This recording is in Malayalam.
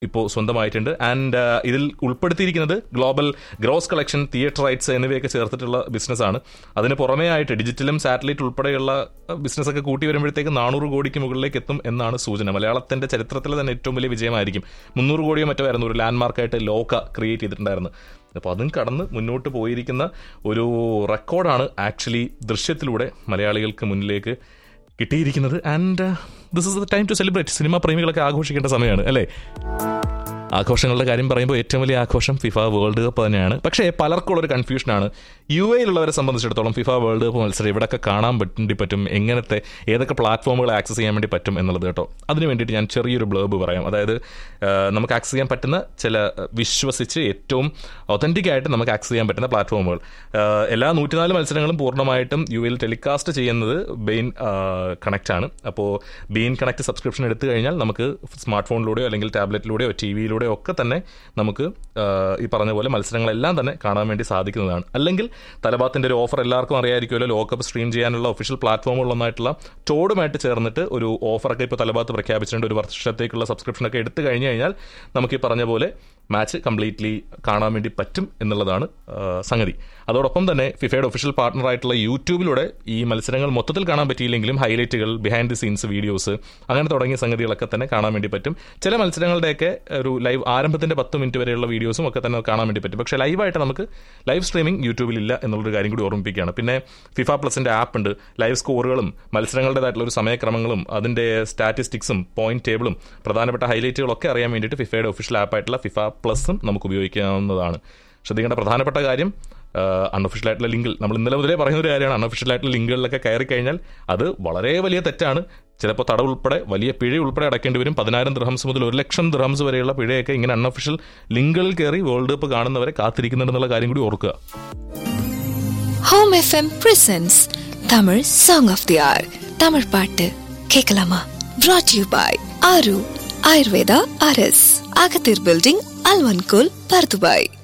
ഇപ്പോൾ സ്വന്തമായിട്ടുണ്ട് ആൻഡ് ഇതിൽ ഉൾപ്പെടുത്തിയിരിക്കുന്നത് global gross collection theatre rights എന്നിവയൊക്കെ ചേർത്തിട്ടുള്ള ബിസിനസ്സാണ് അതിന് പുറമേ ആയിട്ട് ഡിജിറ്റലും സാറ്റലൈറ്റ് ഉൾപ്പെടെയുള്ള ബിസിനസ്സൊക്കെ കൂട്ടി വരുമ്പോഴത്തേക്ക് നാനൂറ് കോടിക്ക് മുകളിലേക്ക് എത്തും എന്നാണ് സൂചന മലയാളത്തിന്റെ ചരിത്രത്തിലെ തന്നെ ഏറ്റവും വലിയ വിജയമായിരിക്കും മുന്നൂറ് കോടിയോ മറ്റോ ആയിരുന്നു ഒരു ലാൻഡ്മാർക്കായിട്ട് ലോക ക്രിയേറ്റ് ചെയ്തിട്ടുണ്ടായിരുന്നു അപ്പോൾ അതും കടന്ന് മുന്നോട്ട് പോയിരിക്കുന്ന ഒരു റെക്കോർഡാണ് ആക്ച്വലി ദൃശ്യത്തിലൂടെ മലയാളികൾക്ക് മുന്നിലേക്ക് കിട്ടിയിരിക്കുന്നത് and this is the time to celebrate cinema പ്രേമികളൊക്കെ ആഘോഷിക്കേണ്ട സമയമാണ് അല്ലേ ആഘോഷങ്ങളുടെ കാര്യം പറയുമ്പോൾ ഏറ്റവും വലിയ ആഘോഷം ഫിഫ വേൾഡ് കപ്പ് തന്നെയാണ് പക്ഷേ പലർക്കും ഉള്ളൊരു കൺഫ്യൂഷനാണ് യു എയിലുള്ളവരെ സംബന്ധിച്ചിടത്തോളം ഫിഫ വേൾഡ് കപ്പ് മത്സരം ഇവിടെയൊക്കെ കാണാൻ വേണ്ടി പറ്റും എങ്ങനത്തെ ഏതൊക്കെ പ്ലാറ്റ്ഫോമുകൾ ആക്സസ് ചെയ്യാൻ വേണ്ടി പറ്റും എന്നുള്ളത് കേട്ടോ അതിന് വേണ്ടിയിട്ട് ഞാൻ ചെറിയൊരു ബ്ലേബ് പറയാം അതായത് നമുക്ക് ആക്സസ് ചെയ്യാൻ പറ്റുന്ന ചില വിശ്വസിച്ച് ഏറ്റവും ഒതൻറ്റിക് ആയിട്ട് നമുക്ക് ആക്സസ് ചെയ്യാൻ പറ്റുന്ന പ്ലാറ്റ്ഫോമുകൾ എല്ലാ നൂറ്റിനാല് മത്സരങ്ങളും പൂർണ്ണമായിട്ടും യു എയിൽ ടെലികാസ്റ്റ് ചെയ്യുന്നത് ബെയിൻ കണക്റ്റ് ആണ് അപ്പോൾ ബെയിൻ കണക്ട് സബ്സ്ക്രിപ്ഷൻ എടുത്തു കഴിഞ്ഞാൽ നമുക്ക് സ്മാർട്ട് ഫോണിലൂടെയോ അല്ലെങ്കിൽ ടാബ്ലറ്റിലൂടെയോ ടി വിയിലൂടെയോ ഒക്കെ തന്നെ നമുക്ക് ഈ പറഞ്ഞ പോലെ മത്സരങ്ങളെല്ലാം തന്നെ കാണാൻ വേണ്ടി സാധിക്കുന്നതാണ് അല്ലെങ്കിൽ തലബാത്തിന്റെ ഒരു ഓഫർ എല്ലാവർക്കും അറിയായിരിക്കുമല്ലോ ലോകകപ്പ് സ്ട്രീം ചെയ്യാനുള്ള ഒഫീഷ്യൽ പ്ലാറ്റ്ഫോമുകളൊന്നായിട്ടുള്ള ടോഡുമായിട്ട് ചേർന്നിട്ട് ഒരു ഓഫറൊക്കെ ഇപ്പോൾ തലബാത്ത് പ്രഖ്യാപിച്ചിട്ടുണ്ട് ഒരു വർഷത്തേക്കുള്ള സബ്സ്ക്രിപ്ഷനൊക്കെ എടുത്തു കഴിഞ്ഞു കഴിഞ്ഞാൽ നമുക്ക് ഈ പറഞ്ഞ പോലെ മാച്ച് കംപ്ലീറ്റ്ലി കാണാൻ വേണ്ടി പറ്റും എന്നുള്ളതാണ് സംഗതി അതോടൊപ്പം തന്നെ ഫിഫയുടെ ഒഫീഷ്യൽ പാർട്ണർ ആയിട്ടുള്ള യൂട്യൂബിലൂടെ ഈ മത്സരങ്ങൾ മൊത്തത്തിൽ കാണാൻ പറ്റിയില്ലെങ്കിലും ഹൈലൈറ്റുകൾ ബിഹൈൻഡ് ദി സീൻസ് വീഡിയോസ് അങ്ങനെ തുടങ്ങിയ സംഗതികളൊക്കെ തന്നെ കാണാൻ വേണ്ടി പറ്റും ചില മത്സരങ്ങളുടെയൊക്കെ ഒരു ലൈവ് ആരംഭത്തിന്റെ പത്ത് മിനിറ്റ് വരെയുള്ള വീഡിയോസും ഒക്കെ തന്നെ കാണാൻ വേണ്ടി പറ്റും പക്ഷേ ലൈവായിട്ട് നമുക്ക് ലൈവ് സ്ട്രീമിംഗ് യൂട്യൂബിലില്ല എന്നുള്ളൊരു കാര്യം കൂടി ഓർമ്മിപ്പിക്കുകയാണ് പിന്നെ ഫിഫ പ്ലസിന്റെ ആപ്പ് ഉണ്ട് ലൈവ് സ്കോറുകളും മത്സരങ്ങളുടേതായിട്ടുള്ള ഒരു സമയക്രമങ്ങളും അതിന്റെ സ്റ്റാറ്റിസ്റ്റിക്സും പോയിന്റ് ടേബിളും പ്രധാനപ്പെട്ട ഹൈലൈറ്റുകളൊക്കെ അറിയാൻ വേണ്ടിയിട്ട് ഫിഫയുടെ ഒഫീഷ്യൽ ആപ്പായിട്ടുള്ള ഫിഫ പ്ലസും നമുക്ക് ഉപയോഗിക്കാവുന്നതാണ് ശ്രദ്ധിക്കേണ്ട പ്രധാനപ്പെട്ട കാര്യം അൺഒഫീഷ്യൽ ആയിട്ടുള്ള ലിങ്കിൽ നമ്മൾ ഇന്നലെ മുതലേ പറയുന്ന ഒരു കാര്യമാണ് അൺഒഫീഷ്യൽ ആയിട്ടുള്ള ലിങ്കുകളിലൊക്കെ കയറി കഴിഞ്ഞാൽ അത് വളരെ വലിയ തെറ്റാണ് ചിലപ്പോൾ തടവ് ഉൾപ്പെടെ വലിയ പിഴ ഉൾപ്പെടെ അടക്കേണ്ടി വരും പതിനായിരം ദ്രഹംസ് മുതൽ ഒരു ലക്ഷം ദ്രഹംസ് വരെയുള്ള പിഴയൊക്കെ ഇങ്ങനെ അൺഒഫീഷ്യൽ ലിങ്കുകളിൽ കയറി വേൾഡ് കപ്പ് കാണുന്നവരെ കാത്തിരിക്കുന്നുണ്ടെന്നുള്ള കാര്യം കൂടി ഓർക്കുക home FM presents Tamil song of the hour Tamil பாட்டு கேட்கலாமா brought you by Aaru Ayurveda அரஸ் அகத்தீர் பில்டிங் அல்வன்கோல் பர்துபாய்